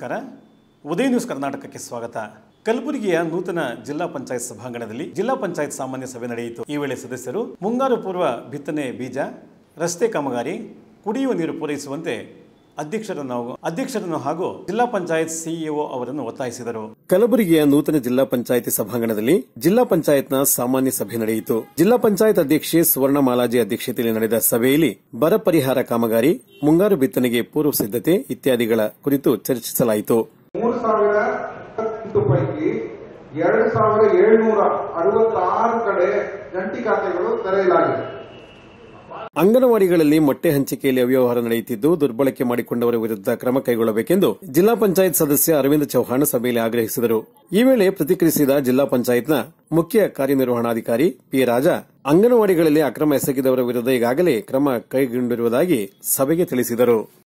ನಮಸ್ಕಾರ ಉದಯ ನ್ಯೂಸ್ ಕರ್ನಾಟಕಕ್ಕೆ ಸ್ವಾಗತ ಕಲಬುರಗಿಯ ನೂತನ ಜಿಲ್ಲಾ ಪಂಚಾಯತ್ ಸಭಾಂಗಣದಲ್ಲಿ ಜಿಲ್ಲಾ ಪಂಚಾಯತ್ ಸಾಮಾನ್ಯ ಸಭೆ ನಡೆಯಿತು ಈ ವೇಳೆ ಸದಸ್ಯರು ಮುಂಗಾರು ಪೂರ್ವ ಬಿತ್ತನೆ ಬೀಜ ರಸ್ತೆ ಕಾಮಗಾರಿ ಕುಡಿಯುವ ನೀರು ಪೂರೈಸುವಂತೆ ಅಧ್ಯಕ್ಷರನ್ನು ಅಧ್ಯಕ್ಷರನ್ನು ಹಾಗೂ ಜಿಲ್ಲಾ ಪಂಚಾಯತ್ ಸಿಇಒ ಅವರನ್ನು ಒತ್ತಾಯಿಸಿದರು ಕಲಬುರಗಿಯ ನೂತನ ಜಿಲ್ಲಾ ಪಂಚಾಯತಿ ಸಭಾಂಗಣದಲ್ಲಿ ಜಿಲ್ಲಾ ಪಂಚಾಯತ್ನ ಸಾಮಾನ್ಯ ಸಭೆ ನಡೆಯಿತು ಜಿಲ್ಲಾ ಪಂಚಾಯತ್ ಅಧ್ಯಕ್ಷೆ ಸುವರ್ಣ ಮಾಲಾಜಿ ಅಧ್ಯಕ್ಷತೆಯಲ್ಲಿ ನಡೆದ ಸಭೆಯಲ್ಲಿ ಬರ ಪರಿಹಾರ ಕಾಮಗಾರಿ ಮುಂಗಾರು ಬಿತ್ತನೆಗೆ ಪೂರ್ವ ಸಿದ್ದತೆ ಇತ್ಯಾದಿಗಳ ಕುರಿತು ಚರ್ಚಿಸಲಾಯಿತು ಮೂರು ಸಾವಿರ ಎಂಟು ಪೈಕಿ ಎರಡು ಸಾವಿರ ಏಳ್ನೂರ ಅರವತ್ತಾರು ಕಡೆ ಜಂಟಿ ಖಾತೆಗಳು ತೆರೆಯಲಾಗಿದೆ ಅಂಗನವಾಡಿಗಳಲ್ಲಿ ಮೊಟ್ಟೆ ಹಂಚಿಕೆಯಲ್ಲಿ ಅವ್ಯವಹಾರ ನಡೆಯುತ್ತಿದ್ದು ದುರ್ಬಳಕೆ ಮಾಡಿಕೊಂಡವರ ವಿರುದ್ಧ ಕ್ರಮ ಕೈಗೊಳ್ಳಬೇಕೆಂದು ಜಿಲ್ಲಾ ಪಂಚಾಯತ್ ಸದಸ್ಯ ಅರವಿಂದ ಚೌಹಾಣ್ ಸಭೆಯಲ್ಲಿ ಆಗ್ರಹಿಸಿದರು ಈ ವೇಳೆ ಪ್ರತಿಕ್ರಿಯಿಸಿದ ಜಿಲ್ಲಾ ಪಂಚಾಯತ್ನ ಮುಖ್ಯ ಕಾರ್ಯನಿರ್ವಹಣಾಧಿಕಾರಿ ಪಿ ರಾಜಾ ಅಂಗನವಾಡಿಗಳಲ್ಲಿ ಅಕ್ರಮ ಎಸಗಿದವರ ವಿರುದ್ಧ ಈಗಾಗಲೇ ಕ್ರಮ ಕೈಗೊಂಡಿರುವುದಾಗಿ ಸಭೆಗೆ ತಿಳಿಸಿದರು